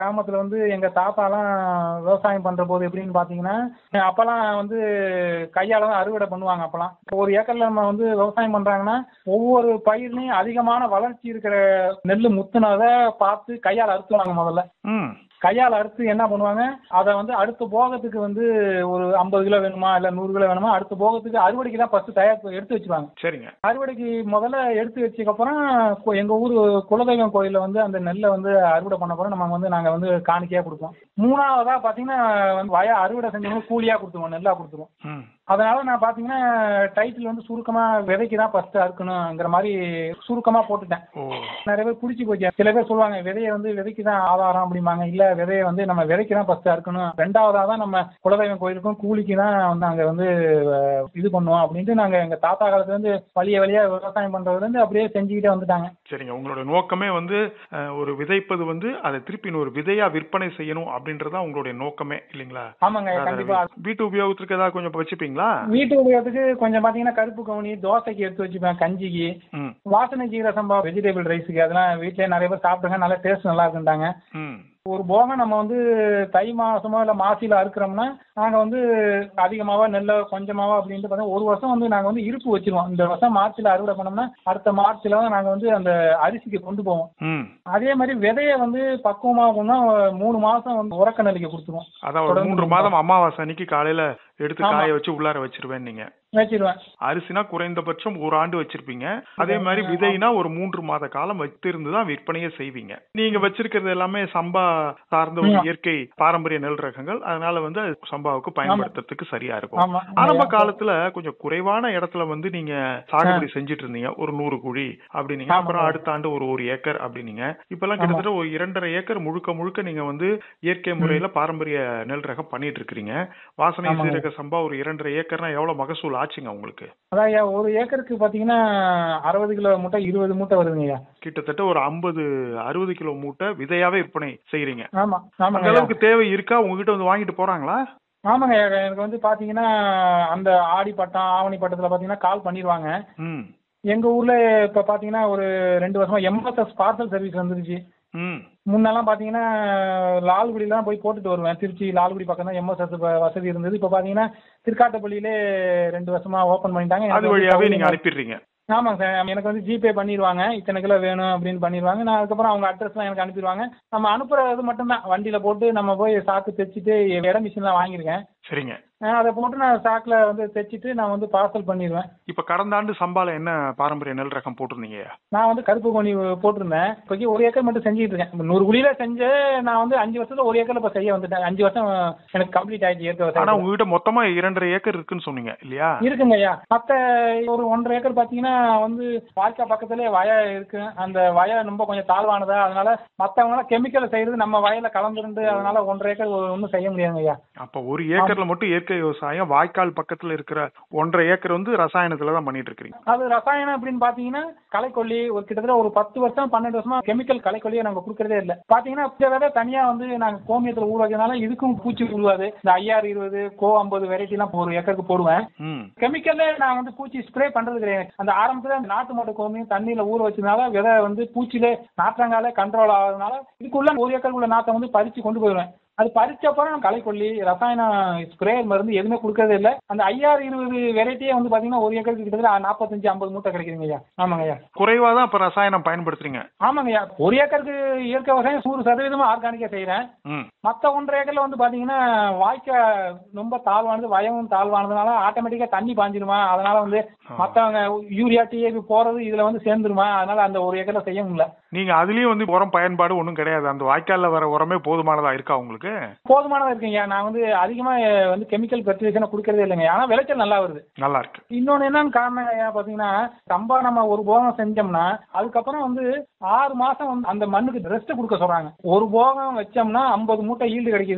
கிராமத்துல வந்து எங்க தாத்தாலாம் விவசாயம் பண்ற போது எப்படின்னு பாத்தீங்கன்னா அப்பெல்லாம் வந்து கையால தான் அறுவடை பண்ணுவாங்க அப்பெல்லாம் ஒரு ஏக்கர்ல நம்ம வந்து விவசாயம் பண்றாங்கன்னா ஒவ்வொரு பயிர்லயும் அதிகமான வளர்ச்சி இருக்கிற நெல் முத்துனத பார்த்து கையால அறுத்துவாங்க முதல்ல ம் கையால் அறுத்து என்ன பண்ணுவாங்க அதை வந்து அடுத்த போகத்துக்கு வந்து ஒரு ஐம்பது கிலோ வேணுமா இல்லை நூறு கிலோ வேணுமா அடுத்த போகத்துக்கு அறுவடைக்கு தான் ஃபர்ஸ்ட் தயார் பண்ணி எடுத்து வச்சுப்பாங்க சரிங்க அறுவடைக்கு முதல்ல எடுத்து வச்சதுக்கப்புறம் கு- எங்க ஊர் குலதெய்வம் கோயில்ல வந்து அந்த நெல்லை வந்து அறுவடை பண்ண போறோம் நம்ம வந்து நாங்க வந்து காணிக்கையா கொடுப்போம் மூணாவதா பாத்தீங்கன்னா வந்து வய அறுவடை செஞ்சவங்க கூலியா கொடுத்துருவோம் நெல்லா கொடுத்துருவோம் ம் அதனால நான் பாத்தீங்கன்னா டைட்டில் வந்து சுருக்கமா விதைக்கு தான் ஃபர்ஸ்ட் அறுக்கணுங்கிற மாதிரி சுருக்கமா போட்டுட்டேன் ஓ நிறைய பேர் பிடிச்சி போச்சு சில பேர் சொல்லுவாங்க விதையை வந்து விதைக்கு தான் ஆதாரம் அப்படிம்பாங்க இல்ல விதையை வந்து நம்ம விதைக்கு தான் ஃபர்ஸ்ட் அறுக்கணும் ரெண்டாவதா தான் நம்ம குலதெய்வம் கோயிலுக்கும் கூலிக்கு தான் வந்து அங்க வந்து அஹ், இது பண்ணுவோம் அப்படின்ட்டு நாங்க எங்க தாத்தா காலத்துல இருந்து வழிய வழியா விவசாயம் பண்றதுல இருந்து அப்படியே செஞ்சுக்கிட்டே வந்துட்டாங்க சரிங்க உங்களோட நோக்கமே வந்து அஹ், ஒரு விதைப்பது வந்து அதை திருப்பி இன்னொரு விதையா விற்பனை செய்யணும் அப்படின்றதா உங்களுடைய நோக்கமே இல்லைங்களா ஆமாங்க கண்டிப்பா வீட்டு உபயோகத்திற்கு ஏதாவது கொஞ்சம் வச்சுப்பீங்களா வீட்டு உபயோகத்துக்கு கொஞ்சம் பாத்தீங்கன்னா கருப்பு கவுனி தோசைக்கு எடுத்து வச்சுப்பேன் கஞ்சிக்கு ம் வாசனை ஜீர சம்பா வெஜிடபிள் ரைஸுக்கு அதெல்லாம் வீட்லயே நிறைய பேர் சாப்பிட்டுங்க நல்லா டேஸ்ட் நல்லா இருக்குன்ட்டாங்க ம் ஒரு போகம் நம்ம வந்து தை மாசமோ இல்ல மாசில அறுக்கிறோம்னா நாங்க வந்து அதிகமாவா நெல்ல கொஞ்சமாவா அப்படின்ட்டு பார்த்தா ஒரு வருஷம் வந்து நாங்க வந்து இருப்பு வச்சிருவோம் இந்த வருஷம் மார்ச்ல அறுவடை பண்ணோம்னா அடுத்த மார்ச்ல தான் நாங்க வந்து அந்த அரிசிக்கு கொண்டு போவோம் ம் அதே மாதிரி விதைய வந்து பக்குவமாகணும்னா மூணு மாசம் வந்து உறக்க நிலைக்கு கொடுத்துருவோம் அதான் ஒரு தொடர்ந்து மூன்று மாதம் அமாவாசை அன்னைக்கு காலையில எடுத்து ஆமா. காய வச்சு உள்ளார வச்சிருவேன் நீங்க வச்சிருவேன் அரிசினா குறைந்தபட்சம் ஒரு ஆண்டு வச்சிருப்பீங்க அதே மாதிரி விதைனா ஒரு மூன்று மாத காலம் வைத்திருந்து தான் விற்பனையே செய்வீங்க நீங்க வச்சிருக்கிறது எல்லாமே சம்பா சார்ந்த ஒரு ஆமா. இயற்கை பாரம்பரிய நெல் ரகங்கள் அதனால வந்து அது சம்பாவுக்கு பயன்படுத்துறதுக்கு சரியா இருக்கும் ஆமா ஆரம்ப காலத்துல கொஞ்சம் குறைவான இடத்துல வந்து நீங்க சாகுபடி செஞ்சுட்டு இருந்தீங்க ஒரு நூறு குழி அப்படின்னீங்க ஆமா. அப்புறம் அடுத்த ஆண்டு ஒரு ஒரு ஏக்கர் அப்படின்னீங்க இப்பெல்லாம் கிட்டத்தட்ட ஒரு இரண்டரை ஏக்கர் முழுக்க முழுக்க நீங்க வந்து இயற்கை முறையில பாரம்பரிய நெல் ரகம் பண்ணிட்டு இருக்கிறீங்க வாசனை ஆமாங்க. சீரக சம்பா ஒரு இரண்டரை ஏக்கர்னா எவ்வளவு மகசூல் ஆச்சுங்க உங்களுக்கு அதான் ஐயா ஒரு ஏக்கருக்கு பாத்தீங்கன்னா அறுபது கிலோ மூட்டை இருபது மூட்டை வருதுங்க ஐயா கிட்டத்தட்ட ஒரு ஐம்பது அறுபது கிலோ மூட்டை விதையாவே விற்பனை செய்றீங்க ஆமா அந்த ஆமாங்க ஐயா. அளவுக்கு தேவை இருக்கா உங்ககிட்ட வந்து வாங்கிட்டு போறாங்களா ஆமாங்க ஐயா. எனக்கு வந்து பாத்தீங்கன்னா அந்த ஆடி பட்டம் ஆவணி பட்டத்துல பாத்தீங்கன்னா கால் பண்ணிடுவாங்க ம் எங்க ஊர்ல இப்ப பாத்தீங்கன்னா ஒரு ரெண்டு வருஷமா எம்எஸ்எஸ் பார்சல் சர்வீஸ் வந்துருச்சு ம் முன்னெல்லாம் பாத்தீங்கன்னா லால்குடிலாம் போய் போட்டுட்டு வருவேன் திருச்சி லால்குடி பக்கம் தான் எம்எஸ்எஸ் வசதி இருந்தது இப்ப பாத்தீங்கன்னா திருக்காட்டுப்பள்ளியிலே ரெண்டு வருஷமா ஓபன் பண்ணிட்டாங்க எனக்கு அது வந்து வழியாவே சௌகரியமா நீங்க அனுப்பிடுறீங்க ஆமாங்க சார் எனக்கு வந்து ஜிபே பண்ணிடுவாங்க இத்தனை கிலோ வேணும் அப்படின்னு பண்ணிடுவாங்க நான் அதுக்கப்புறம் அவங்க அட்ரஸ்லாம் எனக்கு அனுப்பிடுவாங்க நம்ம அனுப்புறது மட்டும்தான் வண்டியில போட்டு நம்ம போய் சாக்கு தைச்சிட்டு இட மிஷின்லாம் வாங்கியிருக்கேன் சரிங்க அஹ் அதை போட்டு நான் சாக்கில் வந்து தைச்சிட்டு நான் வந்து பார்சல் பண்ணிடுவேன் இப்ப கடந்த ஆண்டு சம்பால என்ன பாரம்பரிய நெல் ரகம் போட்டிருந்தீங்க நான் வந்து கருப்பு கோணி போட்டிருந்தேன் இப்போக்கி ஒரு ஏக்கர் மட்டும் செஞ்சுட்டு இருக்கேன் இப்ப நூறு குழியில செஞ்சு நான் வந்து அஞ்சு வருஷத்துல ஒரு ஏக்கர்ல இப்போ செய்ய வந்துட்டேன் அஞ்சு வருஷம் எனக்கு கம்ப்ளீட் ஆயிடுச்சு இயற்கை ஆனா விவசாயம் உங்ககிட்ட மொத்தமா இரண்டரை ஏக்கர் இருக்குன்னு சொன்னீங்க இல்லையா இருக்குங்க ஐயா மத்த ஒரு ஒன்றரை ஏக்கர் பாத்தீங்கன்னா வந்து வாய்க்கா பக்கத்துலயே வய இருக்கு அந்த வய ரொம்ப கொஞ்சம் தாழ்வானதா அதனால மத்தவங்க எல்லாம் கெமிக்கல் செய்யறது நம்ம வயல்ல கலந்துருந்து அதனால ஒன்றரை ஏக்கர் ஒன்றும் செய்ய முடியாதுங்க ஐயா அப்ப ஒரு ஏக்கர்ல மட்டும் இயற்கை விவசாயம் வாய்க்கால் பக்கத்துல இருக்கிற ஒன்றரை ஏக்கர் வந்து ரசாயனத்துல தான் பண்ணிட்டு இருக்கீங்க அது ரசாயனம் அப்படின்னு பாத்தீங்கன்னா களைக்கொல்லி ஒரு கிட்டத்தட்ட ஒரு பத்து வருஷம் பன்னெண்டு வருஷமா கெமிக்கல் களைக்கொல்லியை நாங்க கொடுக்கறதே இல்ல பாத்தீங்கன்னா இதை விட தனியா வந்து நாங்க கோமியத்துல ஊற வைக்கிறதுனால இதுக்கும் பூச்சி உருவாது இந்த ஐஆர் இருபது கோ ஐம்பது வெரைட்டி எல்லாம் ஒரு ஏக்கருக்கு போடுவேன் ம் கெமிக்கல்ல நான் வந்து பூச்சி ஸ்ப்ரே பண்றது கிடையாது அந்த ஆரம்பத்துல அந்த நாட்டு மாட்டு கோமியம் தண்ணியில ஊற வச்சதுனால விதை வந்து பூச்சியில நாற்றங்கால கண்ட்ரோல் ஆகுறதுனால இதுக்குள்ள ஒரு ஏக்கருக்குள்ள நாற்றை வந்து பறிச்சு கொண்டு போயிடுவேன் அது பறிச்சப்பறம் களைக்கொல்லி ரசாயன ஸ்ப்ரே மருந்து எதுவுமே கொடுக்கறதே இல்ல அந்த ஐஆர் இருபது வெரைட்டியே வந்து பாத்தீங்கன்னா ஒரு ஏக்கருக்கு கிட்டத்தட்ட நாற்பத்தஞ்சு ஐம்பது மூட்டை கிடைக்குதுங்க ஐயா ஆமாங்க ஐயா குறைவா தான் இப்ப ரசாயனம் பயன்படுத்துறீங்க ஆமாங்க ஐயா ஒரு ஏக்கருக்கு இயற்கை விவசாயம் நூறு சதவீதமா ஆர்கானிக்கா செய்யறேன் ம் மத்த ஒன்றரை ஏக்கர்ல வந்து பாத்தீங்கன்னா வாய்க்கா ரொம்ப தாழ்வானது வயமும் தாழ்வானதுனால ஆட்டோமேட்டிக்கா தண்ணி பாஞ்சிருமா அதனால வந்து மத்தவங்க யூரியா டிஏபி போறது இதுல வந்து சேர்ந்துருமா அதனால அந்த ஒரு ஏக்கர்ல செய்ய முடியல நீங்க அதுலயும் வந்து உரம் பயன்பாடு ஒண்ணும் கிடையாது அந்த வாய்க்கால்ல வர உரமே போதுமானதா இருக்கா உங்களுக்கு போதுமானதா இருக்குங்க நான் வந்து அதிகமா அஹ், வந்து கெமிக்கல் ஃபெர்டிலைசேஷன் கொடுக்கறதே இல்லைங்க ஆனா விளைச்சல் நல்லா வருது நல்லா இருக்கு இன்னொன்னு என்னன்னு காரணம் ஐயா பாத்தீங்கன்னா சம்பா நம்ம ஒரு போகம் செஞ்சோம்னா அதுக்கப்புறம் வந்து ஆறு மாசம் வந்து அந்த மண்ணுக்கு ரெஸ்ட் கொடுக்க சொல்றாங்க ஒரு போகம் வச்சோம்னா ஐம்பது மூட்டை ஈல்டு கிடைக்குது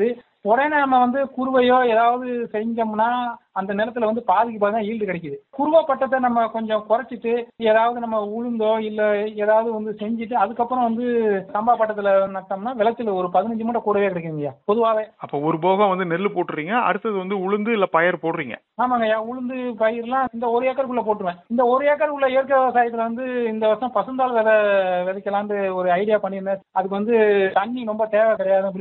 உடனே நம்ம வந்து குருவையோ ஏதாவது செஞ்சோம்னா அந்த நிலத்துல வந்து பாதிக்கு பாதி தான் ஈல்டு கிடைக்குது குருவை பட்டத்தை நம்ம கொஞ்சம் குறைச்சிட்டு ஏதாவது நம்ம உளுந்தோ இல்ல ஏதாவது வந்து செஞ்சுட்டு அதுக்கப்புறம் வந்து சம்பா பட்டத்துல நட்டோம்னா விளைச்சல் ஒரு பதினஞ்சு மூட்டை கூடவே கிடைக்குங்கய்யா பொதுவாகவே அப்ப ஒரு போகம் வந்து நெல் போட்டுறீங்க அடுத்தது வந்து உளுந்து இல்ல பயர் போடுறீங்க ஆமாங்க ஐயா உளுந்து பயிர்லாம் இந்த ஒரு ஏக்கருக்குள்ள போட்டுருவேன் இந்த ஒரு ஏக்கர் உள்ள இயற்கை விவசாயத்துல வந்து இந்த வருஷம் பசுந்தாள் விதை விதைக்கலாம்னு ஒரு ஐடியா பண்ணியிருந்தேன் அதுக்கு வந்து தண்ணி ரொம்ப தேவை கிடையாது